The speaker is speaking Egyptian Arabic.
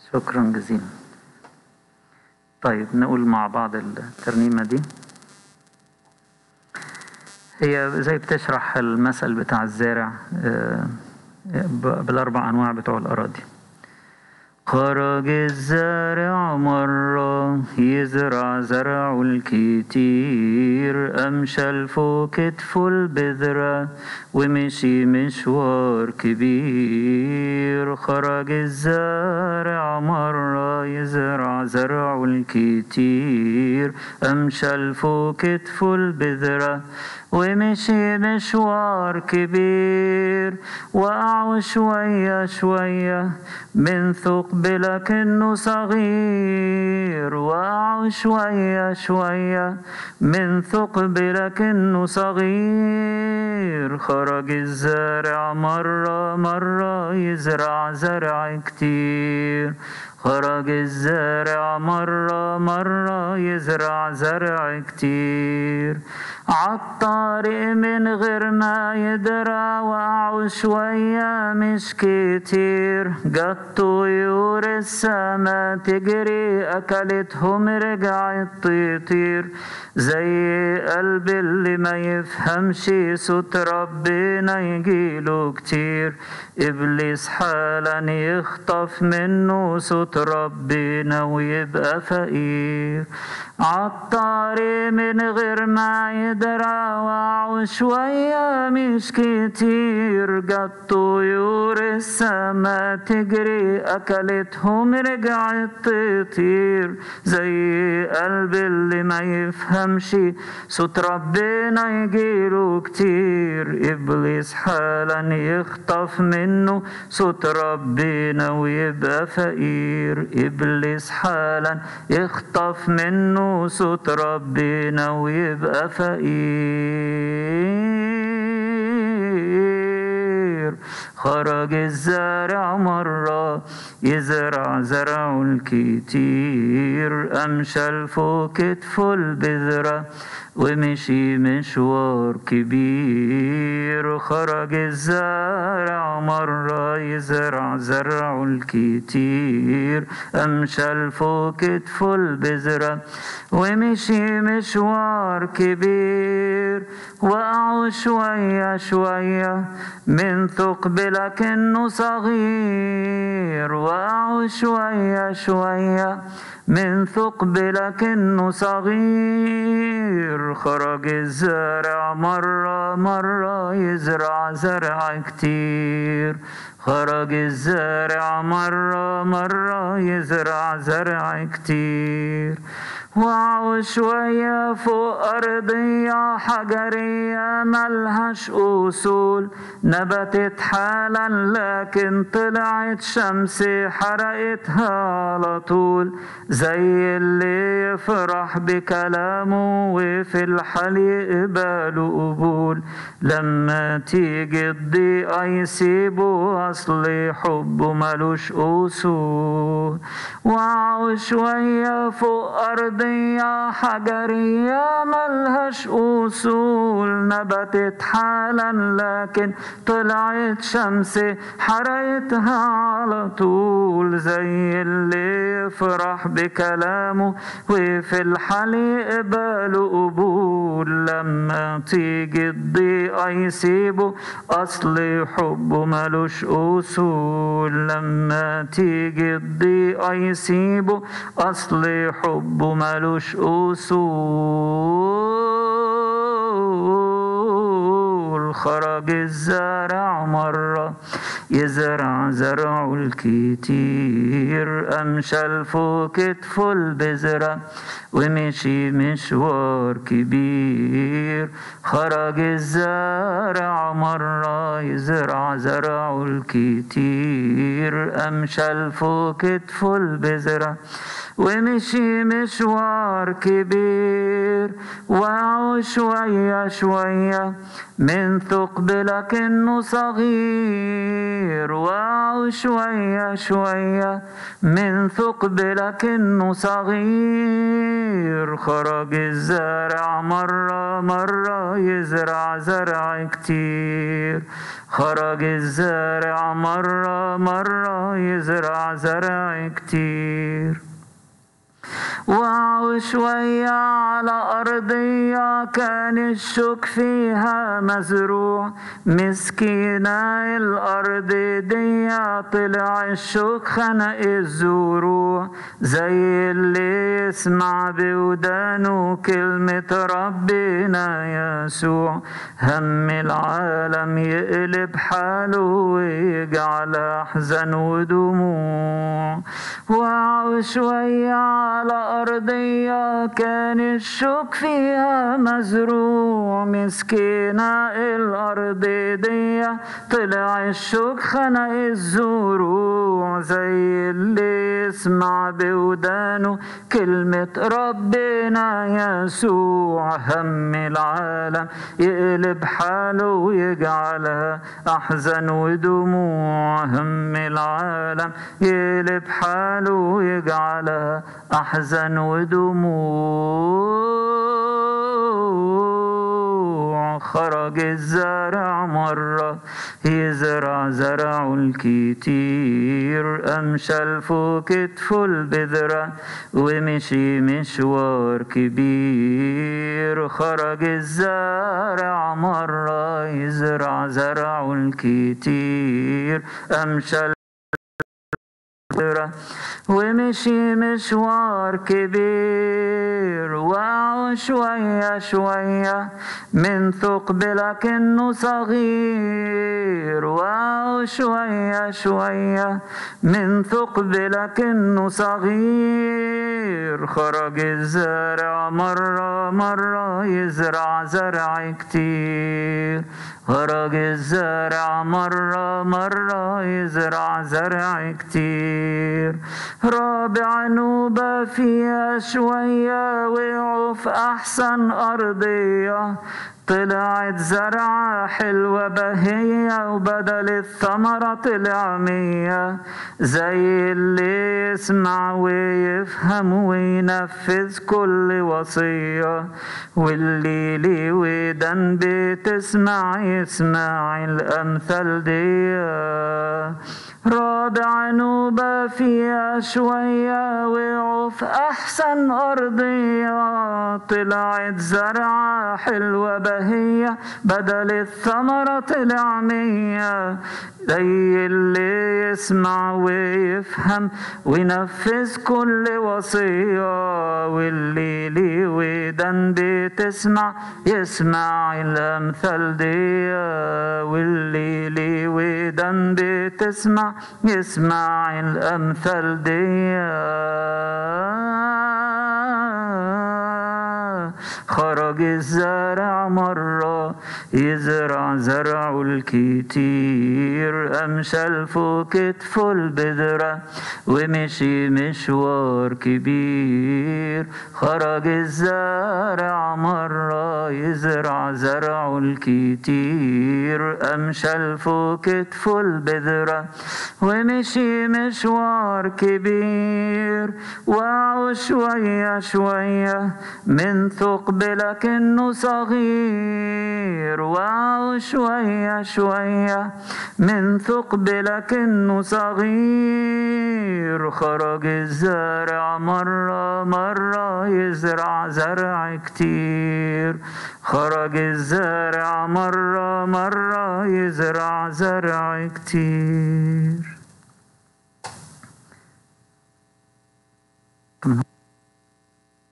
شكرا جزيلا طيب نقول مع بعض الترنيمة دي هي زي بتشرح المثل بتاع الزارع آه، ب- بالأربع أنواع بتوع الأراضي خرج الزارع مرة يزرع زرع الكتير أمشى فوق كتفه البذرة ومشي مشوار كبير خرج الزارع مرة يزرع زرع الكتير أمشى فوق كتفه البذرة ومشي مشوار كبير وقعوا شوية شوية من ثقب لكنه صغير وقعوا شوية شوية من ثقب لكنه صغير خرج الزارع مرة مرة يزرع زرع كتير خرج الزارع مرة مرة يزرع زرع كتير عالطريق من غير ما يدرى وقعوا شوية مش كتير جت طيور السما تجري أكلتهم رجعت تطير زي قلب اللي ما يفهمش صوت ربنا يجيله كتير إبليس حالا يخطف منه صوت ربنا ويبقى فقير عالطريق من غير ما يدرى وقعوا شوية مش كتير جت طيور السما تجري أكلتهم رجعت تطير زي قلب اللي ما يفهمش صوت ربنا يجيله كتير إبليس حالا يخطف منه صوت ربنا ويبقى فقير إبليس حالا يخطف منه صوت ربنا ويبقى فقير خرج الزارع مرة يزرع زرع الكتير أمشى فوق كتفه البذرة ومشي مشوار كبير خرج الزارع مرة يزرع زرع الكتير أمشى فوق كتفه البذرة ومشي مشوار كبير وقعوا شوية شوية من ثقب لكنه صغير وقعوا شوية شوية من ثقب لكنه صغير خرج الزارع مرة مرة يزرع زرع كتير خرج الزارع مرة مرة يزرع زرع كتير وقعوا شوية فوق أرضية حجرية ملهاش أصول نبتت حالا لكن طلعت شمس حرقتها على طول زي اللي يفرح بكلامه وفي الحال يقبله قبول لما تيجي الضيقة يسيبه أصل حبه ملوش أصول وقعوا شوية فوق أرضية حجرية ملهاش أصول نبتت حالا لكن طلعت شمس حرقتها على طول زي اللي يفرح بكلامه وفي الحال يقبله قبول لما تيجي الضيقة يسيبه أصل حبه ملوش أصول لما تيجي الضيقة يسيبه أصل حبه ملوش أصول خرج الزارع مرة يزرع زرع الكتير أمشى فوق كتفه البذرة ومشي مشوار كبير خرج الزارع مرة يزرع زرع الكتير أمشى فوق كتفه البذرة ومشي مشوار كبير كبير وشوية شوية من ثقب لكنه صغير وشوية شوية من ثقب لكنه صغير خرج الزارع مرة مرة يزرع زرع كتير خرج الزارع مرة مرة يزرع زرع كتير وقعوا شوية على أرضية كان الشوك فيها مزروع مسكينة الأرض دي طلع الشوك خنق الزروع زي اللي يسمع بودانه كلمة ربنا يسوع هم العالم يقلب حاله ويجعل أحزان ودموع وقعوا شوية على أرضية كان الشوك فيها مزروع مسكينة الأرض دي طلع الشوك خنق الزروع زي اللي يسمع بودانه كلمة ربنا يسوع هم العالم يقلب حاله ويجعلها أحزان ودموع هم العالم يقلب حاله ويجعلها أحزان ودموع خرج الزارع مرة يزرع زرع الكتير أمشى الفوق كتفه البذرة ومشي مشوار كبير خرج الزارع مرة يزرع زرع الكتير أمشى البذرة ومشي مشوار كبير وقعوا شوية شوية من ثقب لكنه صغير وقعوا شوية شوية من ثقب لكنه صغير خرج الزارع مرة مرة يزرع زرع كتير خرج الزارع مرة مرة يزرع زرع كتير رابع نوبة فيها شوية وقعوا في أحسن أرضية طلعت زرعة حلوة بهية وبدل الثمرة طلع مية زي اللي يسمع ويفهم وينفذ كل وصية واللي لي ودن بتسمع يسمع الأمثال دي رابع نوبة فيها شوية وقعوا في أحسن أرضية طلعت زرعة حلوة بهية بدل الثمرة طلع مية زي اللي يسمع ويفهم وينفذ كل وصية واللي لي ودن بتسمع يسمع الأمثال دي واللي لي ودن بتسمع يسمع الأمثال دي خرج الزارع مرة يزرع زرع الكتير أمشى الفوق كتفه البذرة ومشي مشوار كبير خرج الزارع مرة يزرع زرع الكتير أمشى الفوق كتفه البذرة ومشي مشوار كبير وقعوا شوية شوية من ثقب لكنه صغير وقعوا شوية شوية من ثقب لكنه صغير خرج الزارع مرة مرة يزرع زرع كتير خرج الزارع مرة مرة يزرع زرع كتير